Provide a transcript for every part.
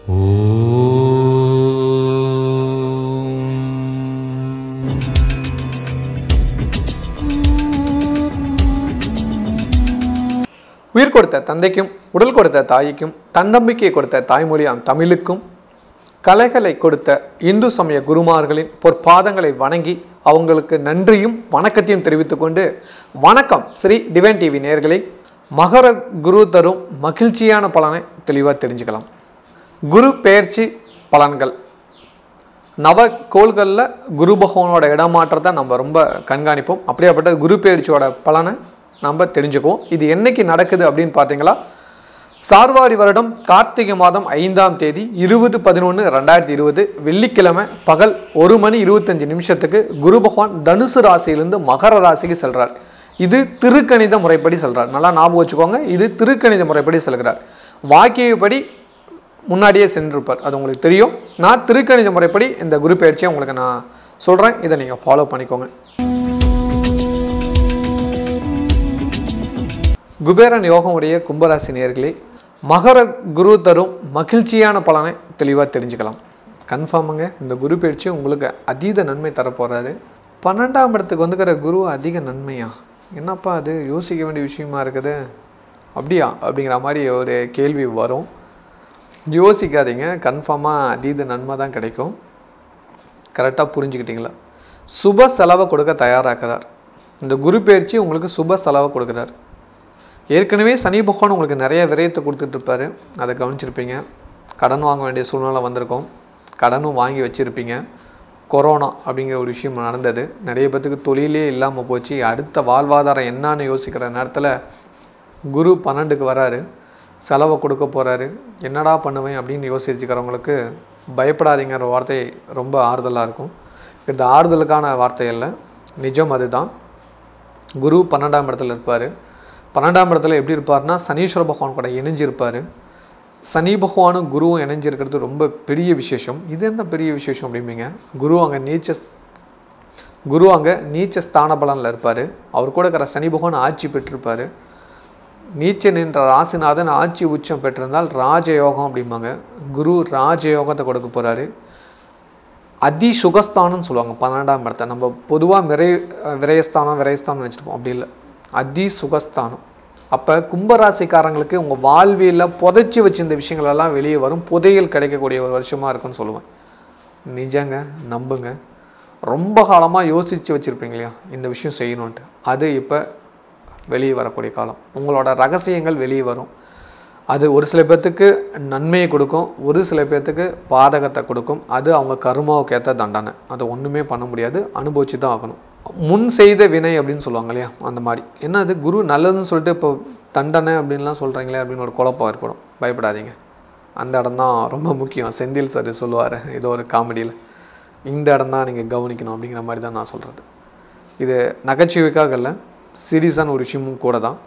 உயிர் கொடுத்த தந்தைக்கும் உடல் கொடுத்த தாய்க்கும் தன்னம்பிக்கை கொடுத்த தாய்மொழியாம் தமிழுக்கும் கலைகளை கொடுத்த இந்து சமய குருமார்களின் பொற்பாதங்களை வணங்கி அவங்களுக்கு நன்றியும் வணக்கத்தையும் தெரிவித்துக்கொண்டு வணக்கம் ஸ்ரீ டிவைன் டிவி நேயர்களே மகர குரு தரும் மகிழ்ச்சியான பலனை தெளிவாக தெரிஞ்சுக்கலாம் குரு பெயர்ச்சி பலன்கள் நவ கோள்களில் குரு பகவானோட இடமாற்றத்தை நம்ம ரொம்ப கண்காணிப்போம் அப்படியாப்பட்ட குரு பெயர்ச்சியோட பலனை நம்ம தெரிஞ்சுக்குவோம் இது என்னைக்கு நடக்குது அப்படின்னு பார்த்தீங்களா சார்வாரி வருடம் கார்த்திகை மாதம் ஐந்தாம் தேதி இருபது பதினொன்று ரெண்டாயிரத்தி இருபது வெள்ளிக்கிழமை பகல் ஒரு மணி இருபத்தஞ்சு நிமிஷத்துக்கு குரு பகவான் தனுசு ராசியிலிருந்து மகர ராசிக்கு செல்றார் இது திருக்கணித முறைப்படி செல்றார் நல்லா ஞாபகம் வச்சுக்கோங்க இது திருக்கணித முறைப்படி செல்கிறார் வாக்கியப்படி முன்னாடியே சென்றிருப்பார் அது உங்களுக்கு தெரியும் நான் திருக்கணித முறைப்படி இந்த குரு பயிற்சியை உங்களுக்கு நான் சொல்கிறேன் இதை நீங்கள் ஃபாலோ பண்ணிக்கோங்க குபேரன் யோகம் உடைய கும்பராசி நேயர்களே மகர குரு தரும் மகிழ்ச்சியான பலனை தெளிவாக தெரிஞ்சுக்கலாம் கன்ஃபார்முங்க இந்த குரு பயிற்சி உங்களுக்கு அதீத நன்மை தரப்போகிறாரு பன்னெண்டாம் இடத்துக்கு வந்துக்கிற குரு அதிக நன்மையா என்னப்பா அது யோசிக்க வேண்டிய விஷயமா இருக்குது அப்படியா அப்படிங்கிற மாதிரி ஒரு கேள்வி வரும் யோசிக்காதீங்க கன்ஃபார்மாக அதீத நன்மை தான் கிடைக்கும் கரெக்டாக புரிஞ்சுக்கிட்டீங்களா சுப செலவை கொடுக்க தயாராகிறார் இந்த குரு பயிற்சி உங்களுக்கு சுப செலவை கொடுக்குறார் ஏற்கனவே சனி பகவான் உங்களுக்கு நிறைய விரயத்தை கொடுத்துட்டு இருப்பாரு அதை கவனிச்சிருப்பீங்க கடன் வாங்க வேண்டிய சூழ்நிலை வந்திருக்கும் கடனும் வாங்கி வச்சுருப்பீங்க கொரோனா அப்படிங்கிற ஒரு விஷயம் நடந்தது நிறைய பேத்துக்கு தொழிலே இல்லாமல் போச்சு அடுத்த வாழ்வாதாரம் என்னான்னு யோசிக்கிற நேரத்தில் குரு பன்னெண்டுக்கு வராரு செலவை கொடுக்க போகிறாரு என்னடா பண்ணுவேன் அப்படின்னு யோசிச்சுக்கிறவங்களுக்கு பயப்படாதீங்கிற வார்த்தை ரொம்ப ஆறுதலாக இருக்கும் இந்த ஆறுதலுக்கான வார்த்தை இல்லை நிஜம் அதுதான் குரு பன்னெண்டாம் இடத்துல இருப்பார் பன்னெண்டாம் இடத்துல எப்படி இருப்பார்னா சனீஸ்வர பகவான் கூட இணைஞ்சிருப்பார் சனி பகவானும் குருவும் இணைஞ்சிருக்கிறது ரொம்ப பெரிய விசேஷம் இது என்ன பெரிய விசேஷம் அப்படிம்பீங்க குரு அங்கே நீச்ச குரு அங்கே நீச்ச ஸ்தான பலனில் இருப்பார் அவர் கூட இருக்கிற சனி பகவான் ஆட்சி பெற்றிருப்பார் நீச்சன் என்ற ராசிநாதன் ஆட்சி உச்சம் பெற்றிருந்தால் ராஜயோகம் அப்படிம்பாங்க குரு ராஜயோகத்தை கொடுக்க போகிறாரு அதி சுகஸ்தானம்னு சொல்லுவாங்க பன்னெண்டாம் இடத்தை நம்ம பொதுவாக விரை விரயஸ்தானம் விரயஸ்தானம் வச்சுருப்போம் அப்படி இல்லை அதி சுகஸ்தானம் அப்போ கும்பராசிக்காரங்களுக்கு உங்கள் வாழ்வியலில் புதைச்சி வச்சிருந்த விஷயங்கள் எல்லாம் வெளியே வரும் புதையல் கிடைக்கக்கூடிய ஒரு வருஷமாக இருக்குன்னு சொல்லுவேன் நிஜங்க நம்புங்க ரொம்ப காலமாக யோசித்து வச்சுருப்பீங்க இல்லையா இந்த விஷயம் செய்யணுன்ட்டு அது இப்போ வெளியே வரக்கூடிய காலம் உங்களோட ரகசியங்கள் வெளியே வரும் அது ஒரு சில பேர்த்துக்கு நன்மையை கொடுக்கும் ஒரு சில பேர்த்துக்கு பாதகத்தை கொடுக்கும் அது அவங்க கருமாவுக்கு ஏற்ற தண்டனை அது ஒன்றுமே பண்ண முடியாது அனுபவிச்சு தான் ஆகணும் முன் செய்த வினை அப்படின்னு சொல்லுவாங்க இல்லையா அந்த மாதிரி என்ன அது குரு நல்லதுன்னு சொல்லிட்டு இப்போ தண்டனை அப்படின்லாம் சொல்கிறீங்களே அப்படின்னு ஒரு குழப்பம் ஏற்படும் பயப்படாதீங்க அந்த இடம் தான் ரொம்ப முக்கியம் செந்தில் சார் சொல்லுவார் ஏதோ ஒரு காமெடியில் இந்த இடம் தான் நீங்கள் கவனிக்கணும் அப்படிங்கிற மாதிரி தான் நான் சொல்கிறது இது நகைச்சுவைக்காக இல்லை சீரியஸான ஒரு விஷயமும் கூட தான்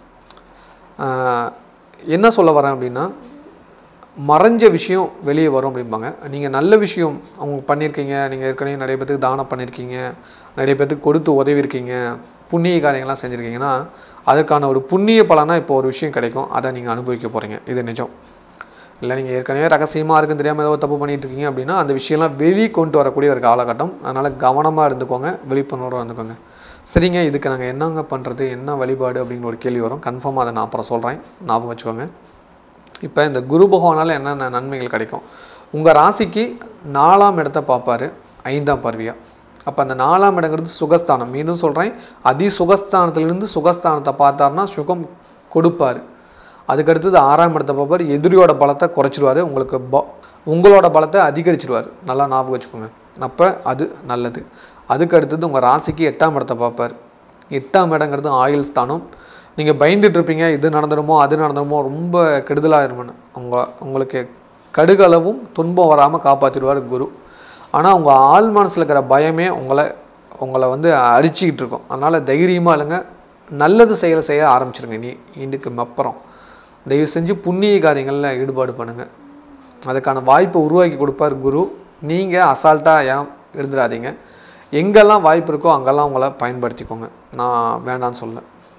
ஆஹ் என்ன சொல்ல வரேன் அப்படின்னா மறைஞ்ச விஷயம் வெளியே வரும் அப்படிம்பாங்க நீங்கள் நல்ல விஷயம் அவங்க பண்ணியிருக்கீங்க நீங்கள் ஏற்கனவே நிறைய பேத்துக்கு தானம் பண்ணியிருக்கீங்க நிறைய பேத்துக்கு கொடுத்து உதவியிருக்கீங்க புண்ணிய காரியங்கள்லாம் செஞ்சுருக்கீங்கன்னா அதுக்கான ஒரு புண்ணிய பலனாக இப்போ ஒரு விஷயம் கிடைக்கும் அதை நீங்கள் அனுபவிக்க போகிறீங்க இது நிஜம் இல்லை நீங்கள் ஏற்கனவே ரகசியமாக இருக்குன்னு தெரியாமல் ஏதோ தப்பு பண்ணிட்டு இருக்கீங்க அப்படின்னா அந்த விஷயம்லாம் வெளியே கொண்டு வரக்கூடிய ஒரு காலகட்டம் அதனால் கவனமாக இருந்துக்கோங்க விழிப்புணர்வாக இருந்துக்கோங்க சரிங்க இதுக்கு நாங்கள் என்னங்க பண்ணுறது என்ன வழிபாடு அப்படிங்கிற ஒரு கேள்வி வரும் கன்ஃபார்மாக அதை நான் அப்புறம் சொல்கிறேன் ஞாபகம் வச்சுக்கோங்க இப்போ இந்த குரு பகவானால் என்னென்ன நன்மைகள் கிடைக்கும் உங்கள் ராசிக்கு நாலாம் இடத்த பார்ப்பாரு ஐந்தாம் பார்வையாக அப்போ அந்த நாலாம் இடங்கிறது சுகஸ்தானம் மீண்டும் சொல்கிறேன் அதி சுகஸ்தானத்திலிருந்து சுகஸ்தானத்தை பார்த்தாருன்னா சுகம் கொடுப்பார் அதுக்கடுத்தது ஆறாம் இடத்தை பார்ப்பார் எதிரியோட பலத்தை குறைச்சிருவார் உங்களுக்கு ப உங்களோட பலத்தை அதிகரிச்சிருவார் நல்லா ஞாபகம் வச்சுக்கோங்க அப்போ அது நல்லது அதுக்கு அடுத்தது உங்கள் ராசிக்கு எட்டாம் இடத்தை பார்ப்பார் எட்டாம் இடங்கிறது ஆயுள் ஸ்தானம் நீங்கள் பயந்துட்டு இருப்பீங்க இது நடந்துருமோ அது நடந்துருமோ ரொம்ப கெடுதலாயிருமேன்னு உங்க உங்களுக்கு கடுகளவும் துன்பம் வராமல் காப்பாற்றிடுவார் குரு ஆனால் உங்கள் ஆள் மனசில் இருக்கிற பயமே உங்களை உங்களை வந்து அரிச்சிக்கிட்டு இருக்கும் அதனால் தைரியமாக இல்லைங்க நல்லது செயலை செய்ய ஆரம்பிச்சிருங்க நீ இதுக்கு அப்புறம் தயவு செஞ்சு புண்ணிய காரியங்களில் ஈடுபாடு பண்ணுங்கள் அதுக்கான வாய்ப்பை உருவாக்கி கொடுப்பார் குரு நீங்கள் அசால்ட்டாக ஏன் எழுந்துடாதீங்க எங்கெல்லாம் வாய்ப்பு இருக்கோ அங்கெல்லாம் உங்களை பயன்படுத்திக்கோங்க நான் வேண்டான்னு சொல்ல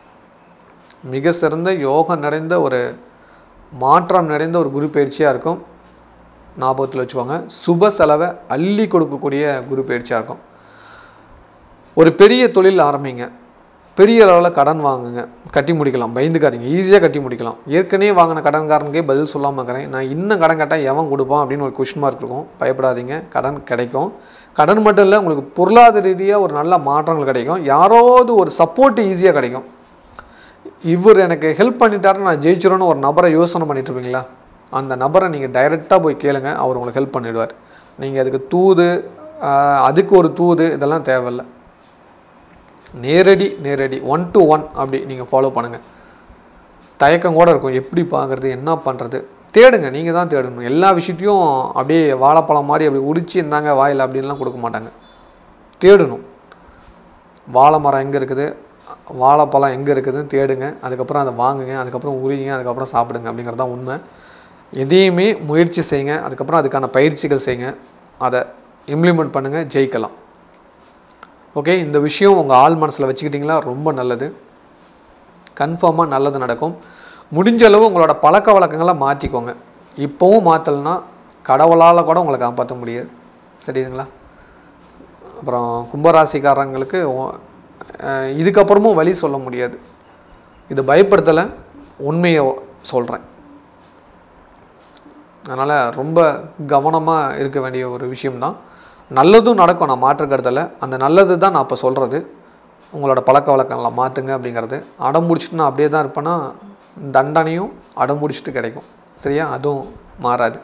மிக சிறந்த யோகம் நிறைந்த ஒரு மாற்றம் நிறைந்த ஒரு குரு பயிற்சியாக இருக்கும் ஞாபகத்தில் வச்சுக்கோங்க சுப செலவை அள்ளி கொடுக்கக்கூடிய குரு பயிற்சியாக இருக்கும் ஒரு பெரிய தொழில் ஆரம்பிங்க பெரிய அளவில் கடன் வாங்குங்க கட்டி முடிக்கலாம் பயந்துக்காதீங்க ஈஸியாக கட்டி முடிக்கலாம் ஏற்கனவே வாங்கின கடன்காரனுக்கே பதில் சொல்லாமல் இருக்கிறேன் நான் இன்னும் கடன் கேட்டால் எவன் கொடுப்பான் அப்படின்னு ஒரு கொஷின் மார்க் இருக்கும் பயப்படாதீங்க கடன் கிடைக்கும் கடன் மட்டும் இல்லை உங்களுக்கு பொருளாதார ரீதியாக ஒரு நல்ல மாற்றங்கள் கிடைக்கும் யாராவது ஒரு சப்போர்ட் ஈஸியாக கிடைக்கும் இவர் எனக்கு ஹெல்ப் பண்ணிட்டாருன்னு நான் ஜெயிச்சிரோன்னு ஒரு நபரை யோசனை பண்ணிட்டு இருப்பீங்களா அந்த நபரை நீங்கள் டைரெக்டாக போய் கேளுங்க அவர் உங்களுக்கு ஹெல்ப் பண்ணிடுவார் நீங்கள் அதுக்கு தூது ஆஹ், அதுக்கு ஒரு தூது இதெல்லாம் தேவையில்லை நேரடி நேரடி ஒன் டு ஒன் அப்படி நீங்கள் ஃபாலோ பண்ணுங்கள் தயக்கம் கூட இருக்கும் எப்படி பார்க்குறது என்ன பண்ணுறது தேடுங்க நீங்கள் தான் தேடணும் எல்லா விஷயத்தையும் அப்படியே வாழைப்பழம் மாதிரி அப்படி உடிச்சு இருந்தாங்க வாயில் அப்படின்லாம் கொடுக்க மாட்டாங்க தேடணும் வாழை மரம் எங்கே இருக்குது வாழைப்பழம் எங்கே இருக்குதுன்னு தேடுங்க அதுக்கப்புறம் அதை வாங்குங்க அதுக்கப்புறம் உரிங்க அதுக்கப்புறம் சாப்பிடுங்க அப்படிங்கிறது தான் உண்மை எதையுமே முயற்சி செய்யுங்க அதுக்கப்புறம் அதுக்கான பயிற்சிகள் செய்யுங்க அதை இம்ப்ளிமெண்ட் பண்ணுங்கள் ஜெயிக்கலாம் ஓகே இந்த விஷயம் உங்கள் ஆள் மனசில் வச்சுக்கிட்டிங்களா ரொம்ப நல்லது கன்ஃபார்மாக நல்லது நடக்கும் முடிஞ்ச அளவு உங்களோட பழக்க வழக்கங்களை மாற்றிக்கோங்க இப்போவும் மாற்றலைன்னா கடவுளால் கூட உங்களை காப்பாற்ற முடியாது சரிங்களா அப்புறம் கும்பராசிக்காரங்களுக்கு ஒ- அஹ் இதுக்கப்புறமும் வழி சொல்ல முடியாது இது பயப்படுத்தலை உண்மையை சொல்கிறேன் அதனால் ரொம்ப கவனமாக இருக்க வேண்டிய ஒரு விஷயம்தான் நல்லதும் நடக்கும் நான் மாற்று கருத்தில் அந்த நல்லது தான் நான் இப்போ சொல்கிறது உங்களோட பழக்க வழக்கங்களை மாற்றுங்க அப்படிங்கிறது அடம் பிடிச்சிட்டு நான் அப்படியே தான் இருப்பேன்னா தண்டனையும் அடம் பிடிச்சிட்டு கிடைக்கும் சரியா அதுவும் மாறாது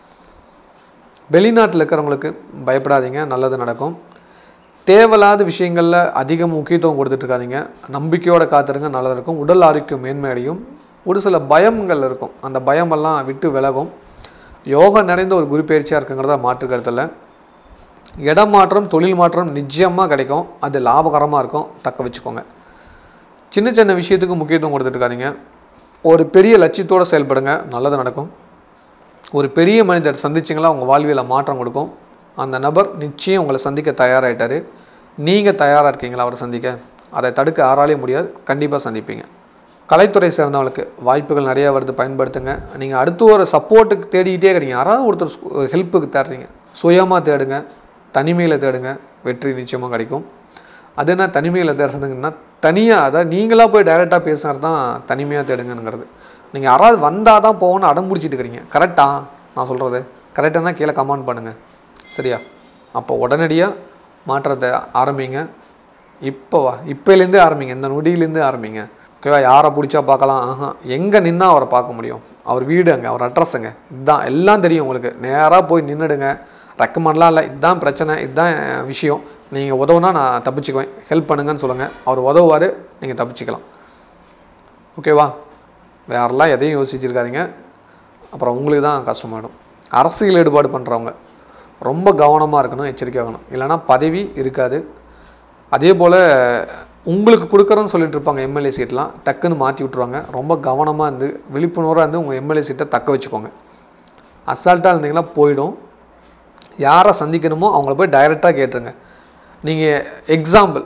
வெளிநாட்டில் இருக்கிறவங்களுக்கு பயப்படாதீங்க நல்லது நடக்கும் தேவையில்லாத விஷயங்களில் அதிக முக்கியத்துவம் கொடுத்துட்டு இருக்காதீங்க நம்பிக்கையோட காத்திருங்க நல்லது இருக்கும் உடல் ஆரோக்கியம் மேன்மையடையும் ஒரு சில பயங்கள் இருக்கும் அந்த பயமெல்லாம் விட்டு விலகும் யோகம் நிறைந்த ஒரு குரு பயிற்சியாக இருக்குங்கிறத மாற்று கருத்தில் இடம் மாற்றம் தொழில் மாற்றம் நிச்சயமாக கிடைக்கும் அது லாபகரமாக இருக்கும் தக்க வச்சுக்கோங்க சின்ன சின்ன விஷயத்துக்கு முக்கியத்துவம் கொடுத்துட்டு இருக்காதீங்க ஒரு பெரிய லட்சியத்தோடு செயல்படுங்க நல்லது நடக்கும் ஒரு பெரிய மனிதர் சந்திச்சிங்களா உங்கள் வாழ்வியல மாற்றம் கொடுக்கும் அந்த நபர் நிச்சயம் உங்களை சந்திக்க தயாராகிட்டாரு நீங்கள் தயாராக இருக்கீங்களா அவரை சந்திக்க அதை தடுக்க யாராலையும் முடியாது கண்டிப்பாக சந்திப்பீங்க கலைத்துறை சேர்ந்தவங்களுக்கு வாய்ப்புகள் நிறைய வருது பயன்படுத்துங்க நீங்கள் அடுத்து ஒரு சப்போர்ட்டுக்கு தேடிக்கிட்டே இருக்கிறீங்க யாராவது ஒருத்தர் ஹெல்ப்புக்கு தேடுறீங்க சுயமாக தேடுங்க தனிமையில் தேடுங்க வெற்றி நிச்சயமாக கிடைக்கும் அது என்ன தனிமையில் தேடுறதுங்கன்னா தனியாக அதாவது நீங்களாக போய் டைரெக்டாக பேசுறது தான் தனிமையாக தேடுங்கங்கிறது நீங்கள் யாராவது வந்தால் தான் போகணும்னு அடம் பிடிச்சிட்டு இருக்கிறீங்க கரெக்டா நான் சொல்கிறது கரெக்டாக தான் கீழே கமெண்ட் பண்ணுங்கள் சரியா அப்போ உடனடியாக மாற்றத்தை ஆரம்பிங்க இப்போவா இப்போலேருந்தே ஆரம்பிங்க இந்த நொடியிலேருந்தே ஆரம்பிங்க ஓகேவா யாரை பிடிச்சா பார்க்கலாம் ஆஹா எங்கே நின்னா அவரை பார்க்க முடியும் அவர் வீடு அங்கே அவர் அட்ரஸுங்க இதுதான் எல்லாம் தெரியும் உங்களுக்கு நேராக போய் நின்றுடுங்க ரெக்கமெண்ட்லாம் இல்லை இதுதான் பிரச்சனை இதுதான் விஷயம் நீங்கள் உதவுனா நான் தப்பிச்சுக்குவேன் ஹெல்ப் பண்ணுங்கன்னு சொல்லுங்கள் அவர் உதவுவார் நீங்கள் தப்பிச்சுக்கலாம் ஓகேவா வேறெல்லாம் எதையும் யோசிச்சிருக்காதீங்க அப்புறம் உங்களுக்கு தான் கஷ்டமாயிடும் அரசியல் ஈடுபாடு பண்ணுறவங்க ரொம்ப கவனமாக இருக்கணும் எச்சரிக்கையாக இருக்கணும் இல்லைன்னா பதவி இருக்காது அதே போல் உங்களுக்கு கொடுக்குறோன்னு சொல்லிட்டு இருப்பாங்க எம்எல்ஏ சீட்லாம் டக்குன்னு மாற்றி விட்ருவாங்க ரொம்ப கவனமாக இருந்து விழிப்புணர்வாக இருந்து உங்கள் எம்எல்ஏ சீட்டை தக்க வச்சுக்கோங்க அசால்ட்டாக இருந்தீங்கன்னா போயிடும் யாரை சந்திக்கணுமோ அவங்கள போய் டைரெக்டாக கேட்டுருங்க நீங்கள் எக்ஸாம்பிள்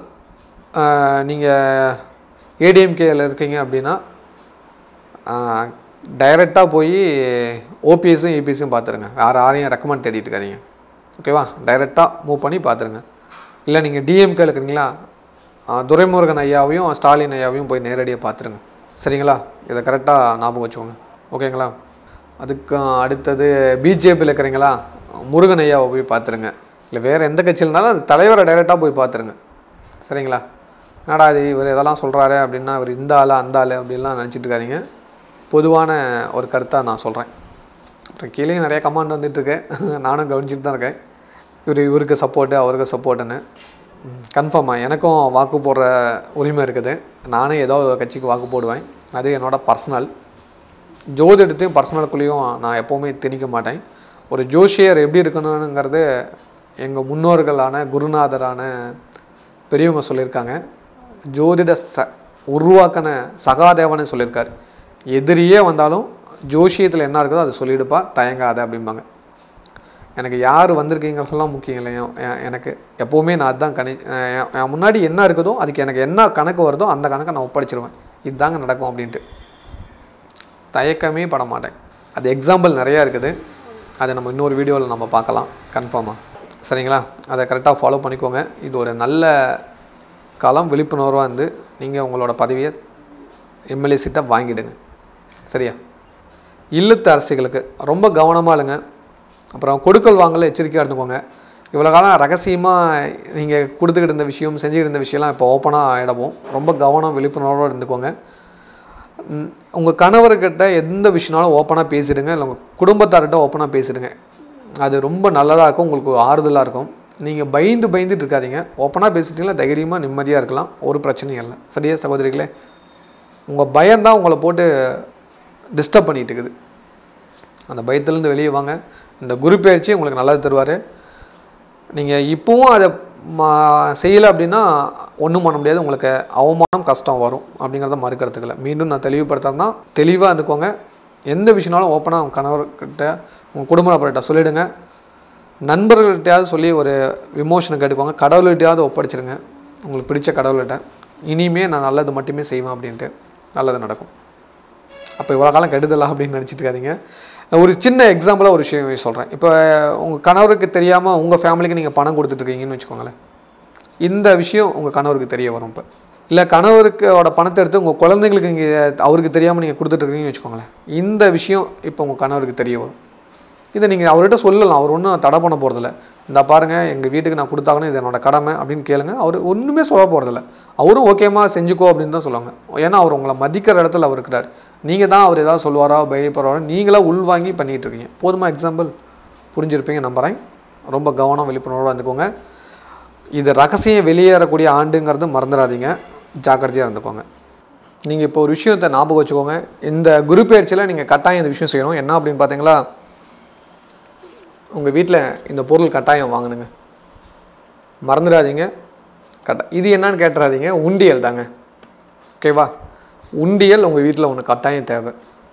நீங்கள் ஏடிஎம்கேயில் இருக்கீங்க அப்படின்னா டைரெக்டாக போய் ஓபிஎஸும் ஏபிஎஸும் பார்த்துருங்க யார் யாரையும் ரெக்கமெண்ட் தேடிட்டு இருக்காதீங்க ஓகேவா டைரெக்டாக மூவ் பண்ணி பார்த்துருங்க இல்லை நீங்கள் டிஎம்கே இருக்கிறீங்களா ஆ, துரைமுருகன் ஐயாவையும் ஸ்டாலின் ஐயாவையும் போய் நேரடியாக பார்த்துருங்க சரிங்களா இதை கரெக்டாக ஞாபகம் வச்சுக்கோங்க ஓகேங்களா அதுக்கு அடுத்தது பிஜேபியில் இருக்கிறீங்களா முருகன் ஐயாவை போய் பார்த்துருங்க இல்லை வேறு எந்த கட்சியில் இருந்தாலும் அந்த தலைவரை டைரெக்டாக போய் பார்த்துருங்க சரிங்களா என்னடா இது இவர் இதெல்லாம் சொல்கிறாரு அப்படின்னா இவர் இந்த ஆள் அந்த ஆள் அப்படின்லாம் நினச்சிட்டு இருக்காதீங்க பொதுவான ஒரு கருத்தாக நான் சொல்கிறேன் அப்புறம் கீழே நிறைய கமாண்ட் வந்துட்டுருக்கு நானும் கவனிச்சிட்டு தான் இருக்கேன் இவர் இவருக்கு சப்போர்ட்டு அவருக்கு சப்போர்ட்டுன்னு கன்ஃபார்மாக எனக்கும் வாக்கு போடுற உரிமை இருக்குது நானே ஏதோ ஒரு கட்சிக்கு வாக்கு போடுவேன் அது என்னோட பர்சனல் ஜோதிடத்தையும் பர்சனலுக்குள்ளேயும் நான் எப்போவுமே திணிக்க மாட்டேன் ஒரு ஜோஷியர் எப்படி இருக்கணுங்கிறது எங்கள் முன்னோர்களான குருநாதரான பெரியவங்க சொல்லியிருக்காங்க ஜோதிட ச உருவாக்கின சகாதேவனே சொல்லியிருக்காரு எதிரியே வந்தாலும் ஜோஷியத்தில் என்ன இருக்குதோ அதை சொல்லிடுப்பா தயங்காத அப்படிம்பாங்க எனக்கு யார் வந்திருக்கீங்கிறதெல்லாம் முக்கியம் இல்லை என்- என்- எனக்கு எப்போவுமே நான் அதுதான் கணி என் என் முன்னாடி என்ன இருக்குதோ அதுக்கு எனக்கு என்ன கணக்கு வருதோ அந்த கணக்கை நான் ஒப்படைச்சிருவேன் இதுதாங்க நடக்கும் அப்படின்ட்டு தயக்கமே பட மாட்டேன் அது எக்ஸாம்பிள் நிறையா இருக்குது அதை நம்ம இன்னொரு வீடியோவில் நம்ம பார்க்கலாம் கன்ஃபார்மாக சரிங்களா அதை கரெக்டாக ஃபாலோ பண்ணிக்கோங்க இது ஒரு நல்ல காலம் விழிப்புணர்வாக இருந்து நீங்கள் உங்களோட பதவியை எம்எல்ஏ சீட்டை வாங்கிடுங்க சரியா இல்லத்து அரசிகளுக்கு ரொம்ப கவனமாக இருங்க அப்புறம் கொடுக்கல் வாங்கல எச்சரிக்கையாக இருந்துக்கோங்க இவ்வளோ காலம் ரகசியமாக நீங்கள் கொடுத்துக்கிட்டு இருந்த விஷயம் செஞ்சுக்கிட்டு இருந்த விஷயம்லாம் இப்போ ஓப்பனாக ஆகிடவும் ரொம்ப கவனம் விழிப்புணர்வோடு இருந்துக்கோங்க உங்கள் கணவர்கிட்ட எந்த விஷயம்னாலும் ஓப்பனாக பேசிடுங்க இல்லை உங்கள் குடும்பத்தார்கிட்ட ஓப்பனாக பேசிடுங்க அது ரொம்ப நல்லதாக இருக்கும் உங்களுக்கு ஆறுதலாக இருக்கும் நீங்கள் பயந்து பயந்துட்டு இருக்காதீங்க ஓப்பனாக பேசிட்டீங்களா தைரியமாக நிம்மதியாக இருக்கலாம் ஒரு பிரச்சனையும் இல்லை சரியா சகோதரிகளே உங்கள் பயம்தான் உங்களை போட்டு டிஸ்டர்ப் பண்ணிட்டு இருக்குது அந்த பயத்துலேருந்து வெளியே வாங்க இந்த குரு பயிற்சி உங்களுக்கு நல்லது தருவார் நீங்கள் இப்போவும் அதை மா செய்யலை அப்படின்னா ஒன்றும் பண்ண முடியாது உங்களுக்கு அவமானம் கஷ்டம் வரும் அப்படிங்கிறத மறுக்கிறதுக்கில்ல மீண்டும் நான் தெளிவுபடுத்துறேன்னா தெளிவாக இருந்துக்கோங்க எந்த விஷயம்னாலும் ஓப்பனாக உங்கள் கணவர்கிட்ட உங்கள் குடும்ப நபர்கிட்ட சொல்லிவிடுங்க நண்பர்கள்கிட்டயாவது சொல்லி ஒரு விமோஷனை கேட்டுக்கோங்க கடவுள்கிட்டயாவது ஒப்படைச்சிருங்க உங்களுக்கு பிடிச்ச கடவுள்கிட்ட இனிமே நான் நல்லது மட்டுமே செய்வேன் அப்படின்ட்டு நல்லது நடக்கும் அப்போ இவ்வளோ காலம் கெடுதலா அப்படின்னு நினச்சிட்டு இருக்காதீங்க ஒரு சின்ன எக்ஸாம்பிளாக ஒரு விஷயம் சொல்கிறேன் இப்போ உங்கள் கணவருக்கு தெரியாமல் உங்கள் ஃபேமிலிக்கு நீங்கள் பணம் கொடுத்துட்ருக்கீங்கன்னு வச்சுக்கோங்களேன் இந்த விஷயம் உங்கள் கணவருக்கு தெரிய வரும் இப்போ இல்லை கணவருக்கோட பணத்தை எடுத்து உங்கள் குழந்தைங்களுக்கு நீங்கள் அவருக்கு தெரியாமல் நீங்கள் கொடுத்துட்ருக்கீங்கன்னு வச்சுக்கோங்களேன் இந்த விஷயம் இப்போ உங்கள் கணவருக்கு தெரிய வரும் இதை நீங்கள் அவர்கிட்ட சொல்லலாம் அவர் ஒன்றும் தடை பண்ண போகிறதில்ல இந்த பாருங்கள் எங்கள் வீட்டுக்கு நான் கொடுத்தாங்கன்னு இது என்னோட கடமை அப்படின்னு கேளுங்க அவர் ஒன்றுமே சொல்ல போகிறதில்ல அவரும் ஓகேமா செஞ்சுக்கோ அப்படின்னு தான் சொல்லுவாங்க ஏன்னா அவர் உங்களை மதிக்கிற இடத்துல அவர் இருக்கிறார் நீங்கள் தான் அவர் ஏதாவது சொல்லுவாரோ பயப்படுவாரோ நீங்களாக உள்வாங்கி பண்ணிகிட்டு இருக்கீங்க போதுமா எக்ஸாம்பிள் புரிஞ்சிருப்பீங்க நம்புகிறேன் ரொம்ப கவனம் விழிப்புணர்வாக இருந்துக்கோங்க இது ரகசியம் வெளியேறக்கூடிய ஆண்டுங்கிறது மறந்துடாதீங்க ஜாக்கிரதையாக இருந்துக்கோங்க நீங்கள் இப்போ ஒரு விஷயத்தை ஞாபகம் வச்சுக்கோங்க இந்த குரு பயிற்சியில் நீங்கள் கட்டாயம் இந்த விஷயம் செய்யணும் என்ன அப்படின்னு பார்த்தீங்களா உங்கள் வீட்டில் இந்த பொருள் கட்டாயம் வாங்கணுங்க மறந்துடாதீங்க கட்ட இது என்னன்னு கேட்டுறாதீங்க உண்டியல் தாங்க ஓகேவா உண்டியல் உங்கள் வீட்டில் ஒன்று கட்டாயம் தேவை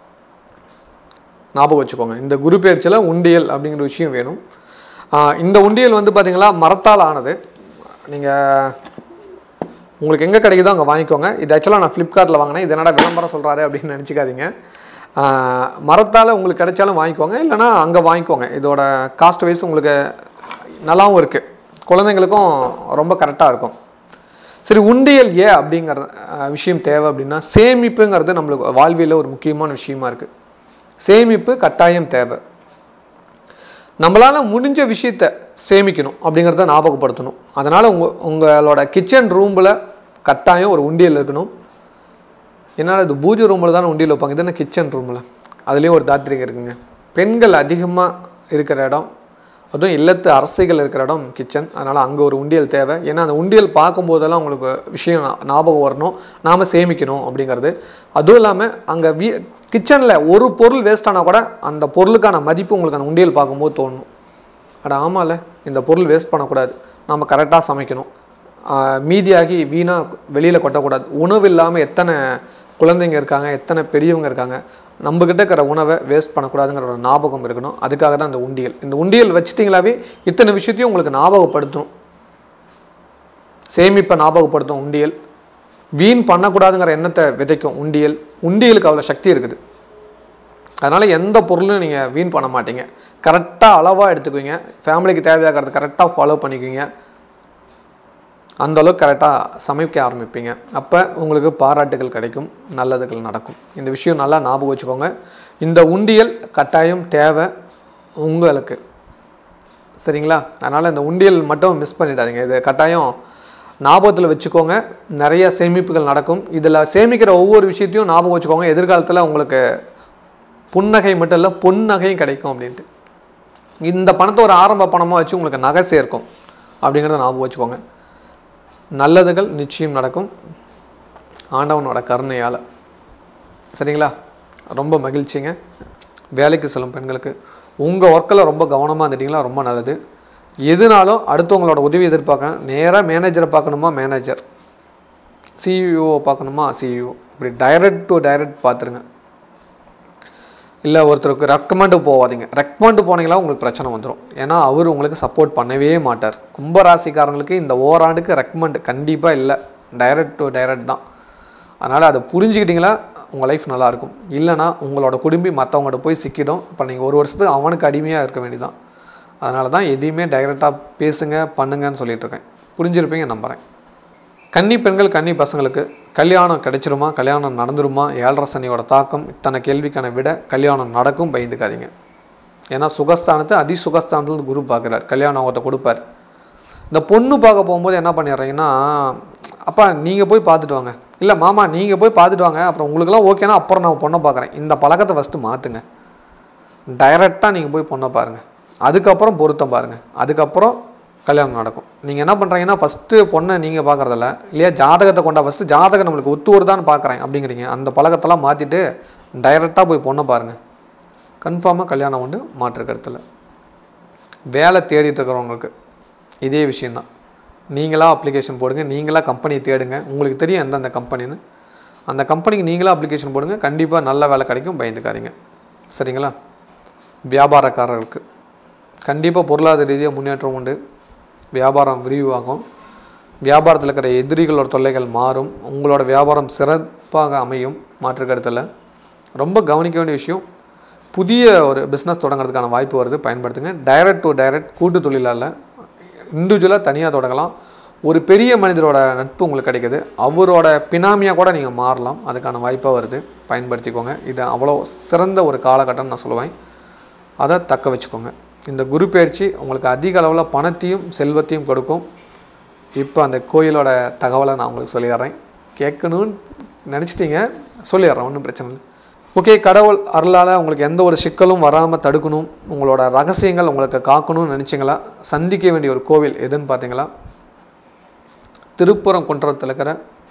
ஞாபகம் வச்சுக்கோங்க இந்த குரு பயிற்சியில் உண்டியல் அப்படிங்கிற விஷயம் வேணும் ஆஹ் இந்த உண்டியல் வந்து பார்த்தீங்களா மரத்தால் ஆனது நீங்கள் உங்களுக்கு எங்கே கிடைக்குதோ அங்கே வாங்கிக்கோங்க இது ஆக்சுவலாக நான் ஃப்ளிப்கார்ட்டில் வாங்கினேன் இது என்னடா விளம்பரம் சொல்கிறாரு அப்படின்னு நினச்சிக்காதீங்க மரத்தால் உங்களுக்கு கிடைச்சாலும் வாங்கிக்கோங்க இல்லைனா அங்கே வாங்கிக்கோங்க இதோட காஸ்ட் வைஸ் உங்களுக்கு நல்லாவும் இருக்குது குழந்தைங்களுக்கும் ரொம்ப கரெக்டாக இருக்கும் சரி உண்டியல் ஏன் அப்படிங்கிற அஹ், விஷயம் தேவை அப்படின்னா சேமிப்புங்கிறது நம்மளுக்கு வாழ்வியலில் ஒரு முக்கியமான விஷயமா இருக்குது சேமிப்பு கட்டாயம் தேவை நம்மளால் முடிஞ்ச விஷயத்த சேமிக்கணும் அப்படிங்கிறத ஞாபகப்படுத்தணும் அதனால் உங்கள் உங்களோட கிச்சன் ரூமில் கட்டாயம் ஒரு உண்டியல் இருக்கணும் என்னால் இது பூஜை ரூமில் தானே உண்டியல் வைப்பாங்க இது என்ன கிச்சன் ரூமில் அதுலேயும் ஒரு தாத்திரிகம் இருக்குங்க பெண்கள் அதிகமாக இருக்கிற இடம் அதுவும் இல்லத்து அரசைகள் இருக்கிற இடம் கிச்சன் அதனால் அங்கே ஒரு உண்டியல் தேவை ஏன்னா அந்த உண்டியல் பார்க்கும்போதெல்லாம் உங்களுக்கு விஷயம் ஞா- ஞாபகம் வரணும் நாம் சேமிக்கணும் அப்படிங்கிறது அதுவும் இல்லாமல் அங்கே வீ கிச்சனில் ஒரு பொருள் வேஸ்ட் ஆனால் கூட அந்த பொருளுக்கான மதிப்பு உங்களுக்கு அந்த உண்டியல் பார்க்கும்போது தோணும் அட ஆமால இந்த பொருள் வேஸ்ட் பண்ணக்கூடாது நம்ம கரெக்டாக சமைக்கணும் ஆஹ் மீதியாகி வீணாக வெளியில் கொட்டக்கூடாது உணவு இல்லாமல் எத்தனை குழந்தைங்க இருக்காங்க எத்தனை பெரியவங்க இருக்காங்க நம்மக்கிட்ட இருக்கிற உணவை வேஸ்ட் பண்ணக்கூடாதுங்கிற ஒரு ஞாபகம் இருக்கணும் அதுக்காக தான் இந்த உண்டியல் இந்த உண்டியல் வச்சிட்டிங்களாவே இத்தனை விஷயத்தையும் உங்களுக்கு ஞாபகப்படுத்தும் சேமிப்பை ஞாபகப்படுத்தும் உண்டியல் வீண் பண்ணக்கூடாதுங்கிற எண்ணத்தை விதைக்கும் உண்டியல் உண்டியலுக்கு அவ்வளோ சக்தி இருக்குது அதனால் எந்த பொருளும் நீங்கள் வீண் பண்ண மாட்டீங்க கரெக்டாக அளவாக எடுத்துக்குவீங்க ஃபேமிலிக்கு தேவையாகிறது கரெக்டாக ஃபாலோ பண்ணிக்குவீங்க அந்த அளவுக்கு கரெக்டாக சமைக்க ஆரம்பிப்பீங்க அப்போ உங்களுக்கு பாராட்டுகள் கிடைக்கும் நல்லதுகள் நடக்கும் இந்த விஷயம் நல்லா ஞாபகம் வச்சுக்கோங்க இந்த உண்டியல் கட்டாயம் தேவை உங்களுக்கு சரிங்களா அதனால் இந்த உண்டியல் மட்டும் மிஸ் பண்ணிடாதீங்க இது கட்டாயம் ஞாபகத்தில் வச்சுக்கோங்க நிறைய சேமிப்புகள் நடக்கும் இதில் சேமிக்கிற ஒவ்வொரு விஷயத்தையும் ஞாபகம் வச்சுக்கோங்க எதிர்காலத்தில் உங்களுக்கு புன்னகை மட்டும் இல்லை பொன்னகையும் கிடைக்கும் அப்படின்ட்டு இந்த பணத்தை ஒரு ஆரம்ப பணமாக வச்சு உங்களுக்கு நகை சேர்க்கும் அப்படிங்கிறத ஞாபகம் வச்சுக்கோங்க நல்லதுகள் நிச்சயம் நடக்கும் ஆண்டவனோட கருணையால் சரிங்களா ரொம்ப மகிழ்ச்சிங்க வேலைக்கு செல்லும் பெண்களுக்கு உங்கள் ஒர்க்கில் ரொம்ப கவனமாக இருந்துட்டிங்களா ரொம்ப நல்லது எதுனாலும் அடுத்தவங்களோட உதவி எதிர்பார்க்க நேராக மேனேஜரை பார்க்கணுமா மேனேஜர் சிஇஓ பார்க்கணுமா சிஇஓ இப்படி டைரக்ட் டு டைரக்ட் பார்த்துருங்க இல்லை ஒருத்தருக்கு ரெக்கமெண்டு போகாதீங்க ரெக்கமெண்டு போனீங்களா உங்களுக்கு பிரச்சனை வந்துடும் ஏன்னா அவர் உங்களுக்கு சப்போர்ட் பண்ணவே மாட்டார் கும்பராசிக்காரங்களுக்கு இந்த ஓராண்டுக்கு ரெக்கமெண்ட் கண்டிப்பாக இல்லை டைரக்ட் டு டைரக்ட் தான் அதனால் அதை புரிஞ்சுக்கிட்டிங்களா உங்கள் லைஃப் நல்லாயிருக்கும் இல்லைனா உங்களோட குடும்பி மற்றவங்கள்ட்ட போய் சிக்கிடும் இப்போ நீங்கள் ஒரு வருஷத்துக்கு அவனுக்கு அடிமையாக இருக்க வேண்டியதான் அதனால தான் எதையுமே டைரெக்டாக பேசுங்க பண்ணுங்கன்னு சொல்லிட்டு இருக்கேன் புரிஞ்சிருப்பீங்க நம்புகிறேன் கன்னி பெண்கள் கன்னி பசங்களுக்கு கல்யாணம் கிடைச்சிருமா கல்யாணம் நடந்துருமா ஏழரை சனியோட தாக்கம் இத்தனை கேள்விக்கான விட கல்யாணம் நடக்கும் பயந்துக்காதீங்க ஏன்னா சுகஸ்தானத்தை அதி சுகஸ்தானத்தில் குரு பார்க்குறார் கல்யாணம் அவர்கிட்ட கொடுப்பார் இந்த பொண்ணு பார்க்க போகும்போது என்ன பண்ணிடுறீங்கன்னா அப்பா நீங்கள் போய் பார்த்துட்டு வாங்க இல்லை மாமா நீங்கள் போய் பார்த்துட்டு வாங்க அப்புறம் உங்களுக்குலாம் ஓகேனா அப்புறம் நான் பொண்ணை பார்க்குறேன் இந்த பழக்கத்தை ஃபஸ்ட்டு மாற்றுங்க டைரெக்டாக நீங்கள் போய் பொண்ணை பாருங்கள் அதுக்கப்புறம் பொருத்தம் பாருங்கள் அதுக்கப்புறம் கல்யாணம் நடக்கும் நீங்கள் என்ன பண்ணுறீங்கன்னா ஃபஸ்ட்டு பொண்ணை நீங்கள் பார்க்குறதில்ல இல்லையா ஜாதகத்தை கொண்டா ஃபஸ்ட்டு ஜாதகம் நம்மளுக்கு ஒத்து வருதான்னு பார்க்குறேன் அப்படிங்கிறீங்க அந்த பழக்கத்தெல்லாம் மாற்றிட்டு டைரெக்டாக போய் பொண்ணை பாருங்கள் கன்ஃபார்மாக கல்யாணம் உண்டு மாற்று கருத்தில் வேலை தேடிட்டு இருக்கிறவங்களுக்கு இதே விஷயந்தான் நீங்களாக அப்ளிகேஷன் போடுங்க நீங்களாக கம்பெனியை தேடுங்க உங்களுக்கு தெரியும் எந்தெந்த கம்பெனின்னு அந்த கம்பெனிக்கு நீங்களாக அப்ளிகேஷன் போடுங்க கண்டிப்பாக நல்ல வேலை கிடைக்கும் பயந்துக்காதீங்க சரிங்களா வியாபாரக்காரர்களுக்கு கண்டிப்பாக பொருளாதார ரீதியாக முன்னேற்றம் உண்டு வியாபாரம் விரிவாகும் வியாபாரத்தில் இருக்கிற எதிரிகளோட தொல்லைகள் மாறும் உங்களோட வியாபாரம் சிறப்பாக அமையும் மாற்று கருத்தில் ரொம்ப கவனிக்க வேண்டிய விஷயம் புதிய ஒரு பிஸ்னஸ் தொடங்குறதுக்கான வாய்ப்பு வருது பயன்படுத்துங்க டைரக்ட் டு டைரக்ட் கூட்டு தொழிலால் இண்டிவிஜுவலாக தனியாக தொடங்கலாம் ஒரு பெரிய மனிதரோட நட்பு உங்களுக்கு கிடைக்குது அவரோட பினாமியாக கூட நீங்கள் மாறலாம் அதுக்கான வாய்ப்பாக வருது பயன்படுத்திக்கோங்க இது அவ்வளோ சிறந்த ஒரு காலகட்டம்னு நான் சொல்லுவேன் அதை தக்க வச்சுக்கோங்க இந்த குரு பயிற்சி உங்களுக்கு அதிக அளவில் பணத்தையும் செல்வத்தையும் கொடுக்கும் இப்போ அந்த கோயிலோட தகவலை நான் உங்களுக்கு சொல்லிடுறேன் கேட்கணும்னு நினச்சிட்டீங்க சொல்லிடுறேன் ஒன்றும் பிரச்சனை இல்லை ஓகே கடவுள் அருளால் உங்களுக்கு எந்த ஒரு சிக்கலும் வராமல் தடுக்கணும் உங்களோட ரகசியங்கள் உங்களுக்கு காக்கணும்னு நினச்சிங்களா சந்திக்க வேண்டிய ஒரு கோவில் எதுன்னு பார்த்தீங்களா திருப்புறம் குன்றத்தில் இருக்கிற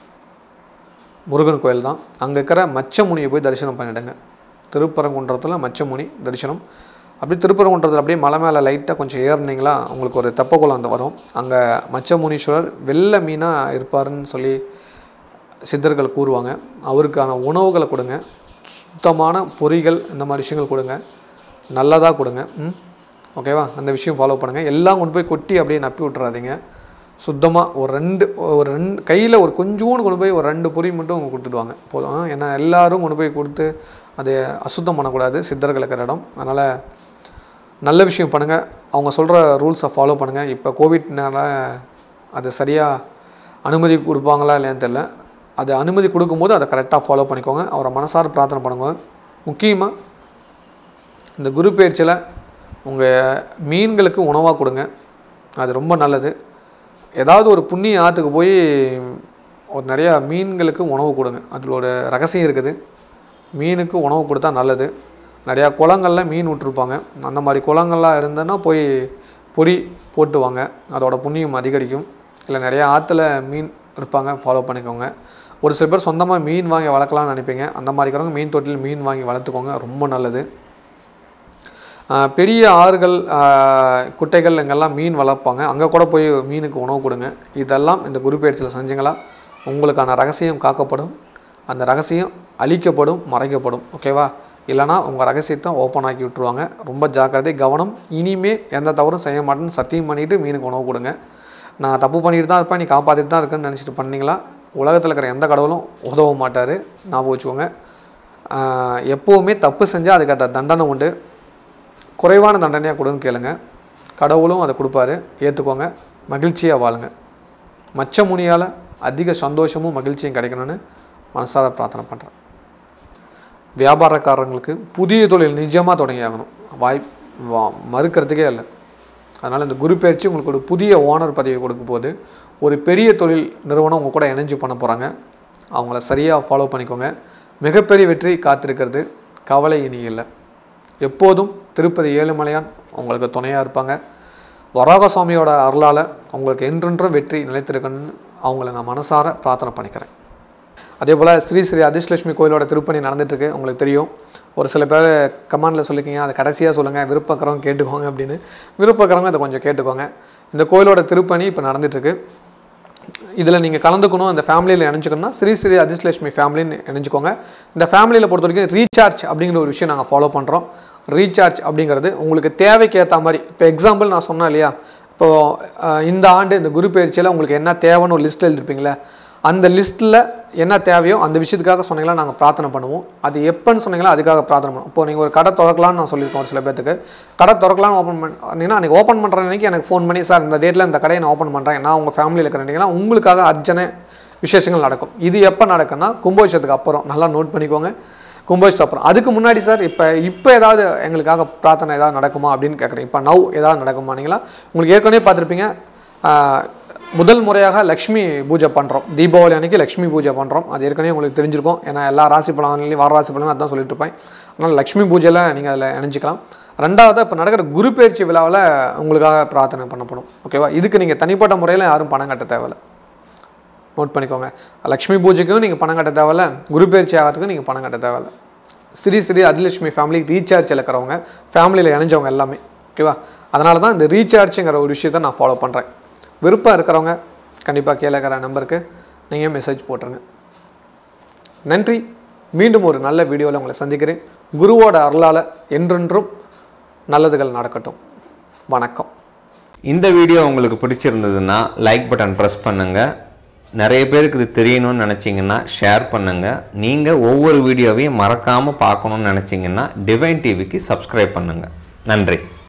முருகன் கோயில் தான் அங்கே இருக்கிற மச்சமுனியை போய் தரிசனம் பண்ணிடுங்க திருப்பரங்குன்றத்தில் மச்சமுனி தரிசனம் அப்படி திருப்பரங்குன்றத்தில் அப்படியே மலை மேலே லைட்டாக கொஞ்சம் ஏறினீங்களா உங்களுக்கு ஒரு தெப்பக்குளம் அந்த வரும் அங்கே மச்சமுனீஸ்வரர் வெள்ளை மீனாக இருப்பாருன்னு சொல்லி சித்தர்கள் கூறுவாங்க அவருக்கான உணவுகளை கொடுங்க சுத்தமான பொறிகள் இந்த மாதிரி விஷயங்கள் கொடுங்க நல்லதாக கொடுங்க ம் ஓகேவா அந்த விஷயம் ஃபாலோ பண்ணுங்கள் எல்லாம் கொண்டு போய் கொட்டி அப்படியே நப்பி விட்டுறாதீங்க சுத்தமாக ஒரு ரெண்டு ஒரு ரெண்டு கையில் ஒரு கொஞ்சோண்டு கொண்டு போய் ஒரு ரெண்டு பொறி மட்டும் அவங்க கொடுத்துடுவாங்க போதும் ஏன்னா எல்லாரும் கொண்டு போய் கொடுத்து அதை அசுத்தம் பண்ணக்கூடாது சித்தர்கள் இருக்கிற இடம் அதனால் நல்ல விஷயம் பண்ணுங்கள் அவங்க சொல்கிற ரூல்ஸை ஃபாலோ பண்ணுங்கள் இப்போ கோவிட்னால அது சரியாக அனுமதி கொடுப்பாங்களா இல்லையான்னு தெரில அது அனுமதி கொடுக்கும்போது அதை கரெக்டாக ஃபாலோ பண்ணிக்கோங்க அவரை மனசார பிரார்த்தனை பண்ணுங்க முக்கியமாக இந்த குரு பயிற்சியில் உங்கள் மீன்களுக்கு உணவாக கொடுங்க அது ரொம்ப நல்லது ஏதாவது ஒரு புண்ணிய ஆற்றுக்கு போய் ஒரு நிறையா மீன்களுக்கு உணவு கொடுங்க அதோட ரகசியம் இருக்குது மீனுக்கு உணவு கொடுத்தா நல்லது நிறையா குளங்கள்ல மீன் விட்டுருப்பாங்க அந்த மாதிரி குளங்கள்லாம் இருந்ததுன்னா போய் பொறி போட்டு வாங்க அதோட புண்ணியம் அதிகரிக்கும் இல்லை நிறையா ஆற்றுல மீன் இருப்பாங்க ஃபாலோ பண்ணிக்கோங்க ஒரு சில பேர் சொந்தமாக மீன் வாங்கி வளர்க்கலாம்னு நினைப்பீங்க அந்த மாதிரி இருக்கிறவங்க மீன் தொட்டில் மீன் வாங்கி வளர்த்துக்கோங்க ரொம்ப நல்லது ஆஹ் பெரிய ஆறுகள் ஆஹ் குட்டைகள் இங்கெல்லாம் மீன் வளர்ப்பாங்க அங்கே கூட போய் மீனுக்கு உணவு கொடுங்க இதெல்லாம் இந்த குரு பயிற்சியில் செஞ்சீங்களா உங்களுக்கான ரகசியம் காக்கப்படும் அந்த ரகசியம் அழிக்கப்படும் மறைக்கப்படும் ஓகேவா இல்லைனா உங்கள் ரகசியத்தை ஓப்பன் ஆக்கி விட்டுருவாங்க ரொம்ப ஜாக்கிரதை கவனம் இனிமே எந்த தவறும் செய்ய மாட்டேன்னு சத்தியம் பண்ணிவிட்டு மீனுக்கு உணவு கொடுங்க நான் தப்பு பண்ணிட்டு தான் இருப்பேன் நீ காப்பாற்றிட்டு தான் இருக்கேன்னு நினச்சிட்டு பண்ணீங்களா உலகத்தில் இருக்கிற எந்த கடவுளும் உதவ மாட்டார் ஞாபகம் வச்சுக்கோங்க ஆஹ் எப்போவுமே தப்பு செஞ்சால் அதுக்கான தண்டனை உண்டு குறைவான தண்டனையாக கொடுன்னு கேளுங்க கடவுளும் அதை கொடுப்பாரு ஏற்றுக்கோங்க மகிழ்ச்சியாக வாழுங்க மச்ச முனியால் அதிக சந்தோஷமும் மகிழ்ச்சியும் கிடைக்கணும்னு மனசார பிரார்த்தனை பண்ணுறேன் வியாபாரக்காரங்களுக்கு புதிய தொழில் நிஜமாக தொடங்கி ஆகணும் வாய் வா- மறுக்கிறதுக்கே இல்லை அதனால் இந்த குரு பயிற்சி உங்களுக்கு ஒரு புதிய ஓனர் பதவி கொடுக்க போது ஒரு பெரிய தொழில் நிறுவனம் உங்கள் கூட இணைஞ்சு பண்ண போகிறாங்க அவங்கள சரியாக ஃபாலோ பண்ணிக்கோங்க மிகப்பெரிய வெற்றி காத்திருக்கிறது கவலை இனி இல்லை எப்போதும் திருப்பதி ஏழுமலையான் உங்களுக்கு துணையாக இருப்பாங்க வராக சுவாமியோட அருளால் உங்களுக்கு என்றென்றும் வெற்றி நிலைத்திருக்கணும்னு அவங்கள நான் மனசார பிரார்த்தனை பண்ணிக்கிறேன் அதே போல் ஸ்ரீ ஸ்ரீ அதிர்ஷ்லட்சுமி கோயிலோட திருப்பணி நடந்துட்டுருக்கு உங்களுக்கு தெரியும் ஒரு சில பேர் கமெண்டில் சொல்லிக்கிங்க அதை கடைசியாக சொல்லுங்கள் விருப்பக்கிறவங்க கேட்டுக்கோங்க அப்படின்னு விருப்பக்கிறவங்க அதை கொஞ்சம் கேட்டுக்கோங்க இந்த கோயிலோட திருப்பணி இப்போ நடந்துட்டுருக்கு இதில் நீங்கள் கலந்துக்கணும் இந்த ஃபேமிலியில் இணைஞ்சுக்கணும்னா ஸ்ரீ ஸ்ரீ அதிர்ஷ்லட்சுமி ஃபேமிலின்னு இணைஞ்சுக்கோங்க இந்த ஃபேமிலியில் பொறுத்த வரைக்கும் ரீசார்ஜ் அப்படிங்கிற ஒரு விஷயம் நாங்கள் ஃபாலோ பண்ணுறோம் ரீசார்ஜ் அப்படிங்கிறது உங்களுக்கு தேவைக்கு ஏற்ற மாதிரி இப்போ எக்ஸாம்பிள் நான் சொன்னேன் இல்லையா இப்போது இந்த ஆண்டு இந்த குரு பயிற்சியில் உங்களுக்கு என்ன தேவைன்னு ஒரு லிஸ்ட் எழுதிருப்பீங்களே அந்த லிஸ்ட்டில் என்ன தேவையோ அந்த விஷயத்துக்காக சொன்னீங்களா நாங்கள் பிரார்த்தனை பண்ணுவோம் அது எப்போன்னு சொன்னீங்களா அதுக்காக பிரார்த்தனை பண்ணுவோம் இப்போ நீங்கள் ஒரு கடை திறக்கலாம்னு நான் சொல்லியிருக்கோம் ஒரு சில பேத்துக்கு கடை திறக்கலாம்னு ஓப்பன் பண்ணீங்கன்னா அன்றைக்கி ஓப்பன் பண்ணுற அன்றைக்கி எனக்கு ஃபோன் பண்ணி சார் இந்த டேட்டில் இந்த கடையை நான் ஓப்பன் பண்ணுறேன் நான் உங்கள் ஃபேமிலியில் இருக்கிறேன்னா உங்களுக்காக அர்ச்சனை விசேஷங்கள் நடக்கும் இது எப்போ நடக்குன்னா கும்பாபிஷேகத்துக்கு அப்புறம் நல்லா நோட் பண்ணிக்கோங்க கும்பாபிஷேகத்துக்கு அப்புறம் அதுக்கு முன்னாடி சார் இப்போ இப்போ ஏதாவது எங்களுக்காக பிரார்த்தனை ஏதாவது நடக்குமா அப்படின்னு கேட்குறேன் இப்போ நவ் ஏதாவது நடக்குமானீங்களா உங்களுக்கு ஏற்கனவே பார்த்துருப்பீங்க ஆஹ், முதல் முறையாக லக்ஷ்மி பூஜை பண்ணுறோம் தீபாவளி அன்னைக்கு லக்ஷ்மி பூஜை பண்ணுறோம் அது ஏற்கனவே உங்களுக்கு தெரிஞ்சிருக்கும் ஏன்னா எல்லா ராசி பலன்லையும் வார ராசி பலன் அதான் சொல்லிட்டு இருப்பேன் அதனால் லக்ஷ்மி பூஜையில் நீங்கள் அதில் இணைஞ்சிக்கலாம் ரெண்டாவது இப்போ நடக்கிற குரு பயிற்சி விழாவில் உங்களுக்காக பிரார்த்தனை பண்ணப்படும் ஓகேவா இதுக்கு நீங்கள் தனிப்பட்ட முறையில் யாரும் பணம் கட்ட தேவையில்ல நோட் பண்ணிக்கோங்க லக்ஷ்மி பூஜைக்கும் நீங்கள் பணம் கட்ட தேவையில்ல குரு பயிற்சி ஆகிறதுக்கும் நீங்கள் பணம் கட்ட தேவையில்ல ஸ்ரீ ஸ்ரீ அதிலட்சுமி ஃபேமிலி ரீசார்ஜ் இருக்கிறவங்க ஃபேமிலியில் இணைஞ்சவங்க எல்லாமே ஓகேவா அதனால தான் இந்த ரீசார்ஜுங்கிற ஒரு விஷயத்தை நான் ஃபாலோ பண்ணுறேன் விருப்பம் இருக்கிறவங்க கண்டிப்பாக கீழே இருக்கிற நம்பருக்கு நீங்கள் மெசேஜ் போட்டுருங்க நன்றி மீண்டும் ஒரு நல்ல வீடியோவில் உங்களை சந்திக்கிறேன் குருவோட அருளால் என்றென்றும் நல்லதுகள் நடக்கட்டும் வணக்கம் இந்த வீடியோ உங்களுக்கு பிடிச்சிருந்ததுன்னா லைக் பட்டன் ப்ரெஸ் பண்ணுங்கள் நிறைய பேருக்கு இது தெரியணும்னு நினச்சிங்கன்னா ஷேர் பண்ணுங்கள் நீங்கள் ஒவ்வொரு வீடியோவையும் மறக்காமல் பார்க்கணும்னு நினச்சிங்கன்னா டிவைன் டிவிக்கு சப்ஸ்கிரைப் பண்ணுங்கள் நன்றி